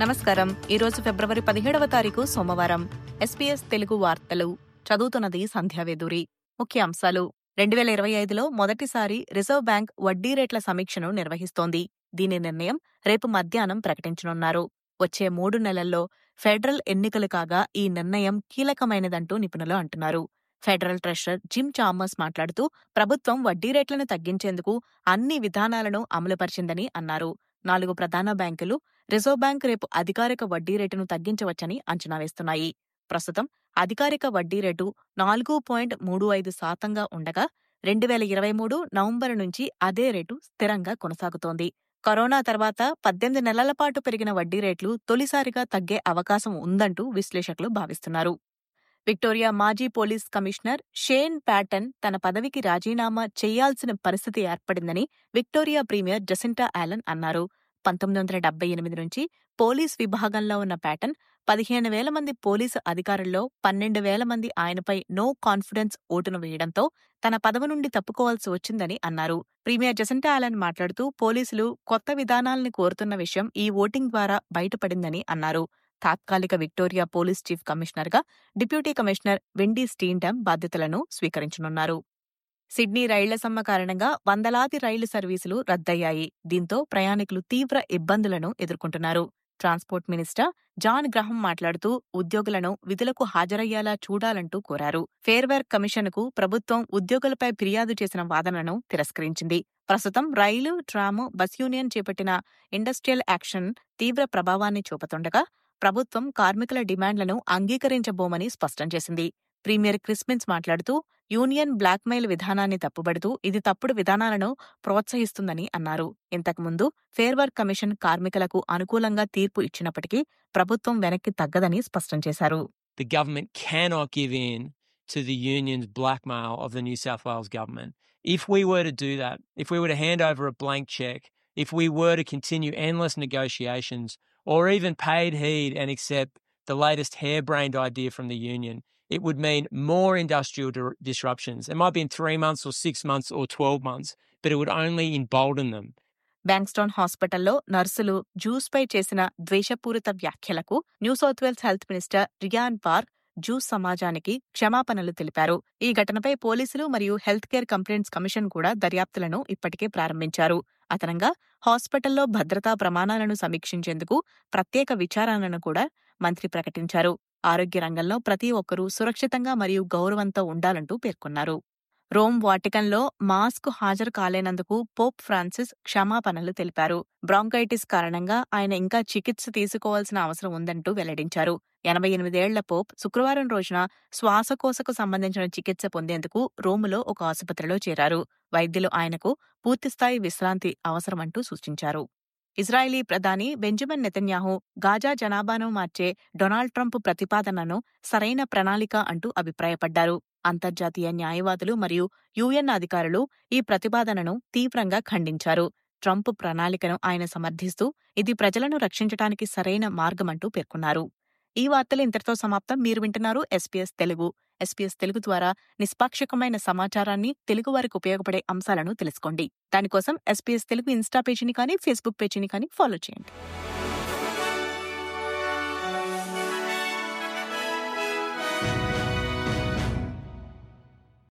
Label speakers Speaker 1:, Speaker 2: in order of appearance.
Speaker 1: నమస్కారం ఈరోజు ఫిబ్రవరి పదిహేడవ తారీఖు సోమవారం ఎస్పీఎస్ తెలుగు వార్తలు చదువుతున్నది సంధ్యావేదూరి ముఖ్యాంశాలు రెండు వేల ఇరవై ఐదులో మొదటిసారి రిజర్వ్ బ్యాంక్ వడ్డీ రేట్ల సమీక్షను నిర్వహిస్తోంది దీని నిర్ణయం రేపు మధ్యాహ్నం ప్రకటించనున్నారు వచ్చే మూడు నెలల్లో ఫెడరల్ ఎన్నికలు కాగా ఈ నిర్ణయం కీలకమైనదంటూ నిపుణులు అంటున్నారు ఫెడరల్ ట్రెషరర్ జిమ్ చామర్స్ మాట్లాడుతూ ప్రభుత్వం వడ్డీ రేట్లను తగ్గించేందుకు అన్ని విధానాలను అమలుపరిచిందని అన్నారు నాలుగు ప్రధాన బ్యాంకులు రిజర్వ్ బ్యాంక్ రేపు అధికారిక వడ్డీ రేటును తగ్గించవచ్చని అంచనా వేస్తున్నాయి ప్రస్తుతం అధికారిక వడ్డీ రేటు నాలుగు పాయింట్ మూడు ఐదు శాతంగా ఉండగా రెండు వేల ఇరవై మూడు నవంబర్ నుంచి అదే రేటు స్థిరంగా కొనసాగుతోంది కరోనా తర్వాత పద్దెనిమిది నెలల పాటు పెరిగిన వడ్డీ రేట్లు తొలిసారిగా తగ్గే అవకాశం ఉందంటూ విశ్లేషకులు భావిస్తున్నారు విక్టోరియా మాజీ పోలీస్ కమిషనర్ షేన్ ప్యాటన్ తన పదవికి రాజీనామా చేయాల్సిన పరిస్థితి ఏర్పడిందని విక్టోరియా ప్రీమియర్ జసింటా ఆలన్ అన్నారు పంతొమ్మిది వందల డెబ్బై ఎనిమిది నుంచి పోలీస్ విభాగంలో ఉన్న ప్యాటన్ పదిహేను వేల మంది పోలీసు అధికారుల్లో పన్నెండు వేల మంది ఆయనపై నో కాన్ఫిడెన్స్ ఓటును వేయడంతో తన పదవి నుండి తప్పుకోవాల్సి వచ్చిందని అన్నారు ప్రీమియర్ జసంటా ఆలన్ మాట్లాడుతూ పోలీసులు కొత్త విధానాల్ని కోరుతున్న విషయం ఈ ఓటింగ్ ద్వారా బయటపడిందని అన్నారు తాత్కాలిక విక్టోరియా పోలీస్ చీఫ్ కమిషనర్గా డిప్యూటీ కమిషనర్ వెండీ స్టీన్టమ్ బాధ్యతలను స్వీకరించనున్నారు సిడ్నీ రైళ్ల సమ్మె కారణంగా వందలాది రైలు సర్వీసులు రద్దయ్యాయి దీంతో ప్రయాణికులు తీవ్ర ఇబ్బందులను ఎదుర్కొంటున్నారు ట్రాన్స్పోర్ట్ మినిస్టర్ జాన్ గ్రహం మాట్లాడుతూ ఉద్యోగులను విధులకు హాజరయ్యేలా చూడాలంటూ కోరారు ఫేర్వేర్ కమిషన్కు ప్రభుత్వం ఉద్యోగులపై ఫిర్యాదు చేసిన వాదనను తిరస్కరించింది ప్రస్తుతం రైలు ట్రాము బస్ యూనియన్ చేపట్టిన ఇండస్ట్రియల్ యాక్షన్ తీవ్ర ప్రభావాన్ని చూపుతుండగా ప్రభుత్వం కార్మికుల డిమాండ్లను అంగీకరించబోమని స్పష్టం చేసింది ప్రీమియర్ క్రిస్మిన్స్ మాట్లాడుతూ యూనియన్ బ్లాక్మెయిల్ విధానాన్ని తప్పుబడుతూ ఇది తప్పుడు విధానాలను ప్రోత్సహిస్తుందని అన్నారు ఇంతకుముందు ఫేర్వర్క్ కమిషన్ కార్మికులకు అనుకూలంగా తీర్పు ఇచ్చినప్పటికీ ప్రభుత్వం వెనక్కి తగ్గదని స్పష్టం చేశారు
Speaker 2: the government cannot give in to the union's blackmail of the New South Wales government. If we were to do that, if we were to hand over a blank check, if we were to continue endless negotiations, or even paid heed and accept the latest harebrained idea from the union, it would mean more industrial di- disruptions. It might be in three months or six months or 12 months, but it would only embolden them.
Speaker 1: బ్యాంక్స్టౌన్ హాస్పిటల్లో నర్సులు జ్యూస్పై చేసిన ద్వేషపూరిత వ్యాఖ్యలకు New South Wales health minister Ryan Park Jews సమాజానికి క్షమాపణలు తెలిపారు ఈ ఘటనపై పోలీసులు మరియు హెల్త్ కేర్ కంప్లైంట్స్ కమిషన్ కూడా దర్యాప్తులను ఇప్పటికే ప్రారంభించారు అదనంగా హాస్పిటల్లో భద్రతా ప్రమాణాలను సమీక్షించేందుకు ప్రత్యేక విచారణను కూడా మంత్రి ప్రకటించారు ఆరోగ్య రంగంలో ప్రతి ఒక్కరూ సురక్షితంగా మరియు గౌరవంతో ఉండాలంటూ పేర్కొన్నారు రోమ్ వాటికన్లో మాస్కు హాజరు కాలేనందుకు పోప్ ఫ్రాన్సిస్ క్షమాపణలు తెలిపారు బ్రాంకైటిస్ కారణంగా ఆయన ఇంకా చికిత్స తీసుకోవాల్సిన అవసరం ఉందంటూ వెల్లడించారు ఎనభై ఎనిమిదేళ్ల పోప్ శుక్రవారం రోజున శ్వాసకోశకు సంబంధించిన చికిత్స పొందేందుకు రోములో ఒక ఆసుపత్రిలో చేరారు వైద్యులు ఆయనకు పూర్తిస్థాయి విశ్రాంతి అవసరమంటూ సూచించారు ఇజ్రాయిలీ ప్రధాని బెంజమిన్ నెతన్యాహు గాజా జనాభాను మార్చే డొనాల్డ్ ట్రంప్ ప్రతిపాదనను సరైన ప్రణాళిక అంటూ అభిప్రాయపడ్డారు అంతర్జాతీయ న్యాయవాదులు మరియు యుఎన్ అధికారులు ఈ ప్రతిపాదనను తీవ్రంగా ఖండించారు ట్రంప్ ప్రణాళికను ఆయన సమర్థిస్తూ ఇది ప్రజలను రక్షించడానికి సరైన మార్గమంటూ పేర్కొన్నారు ఈ వార్తలు ఇంతటితో సమాప్తం మీరు వింటున్నారు ఎస్పీఎస్ తెలుగు ఎస్పీఎస్ తెలుగు ద్వారా నిష్పాక్షికమైన సమాచారాన్ని తెలుగు వారికి ఉపయోగపడే అంశాలను తెలుసుకోండి దానికోసం ఎస్పీఎస్ తెలుగు ఇన్స్టా పేజీని కానీ ఫేస్బుక్ పేజీని కానీ ఫాలో చేయండి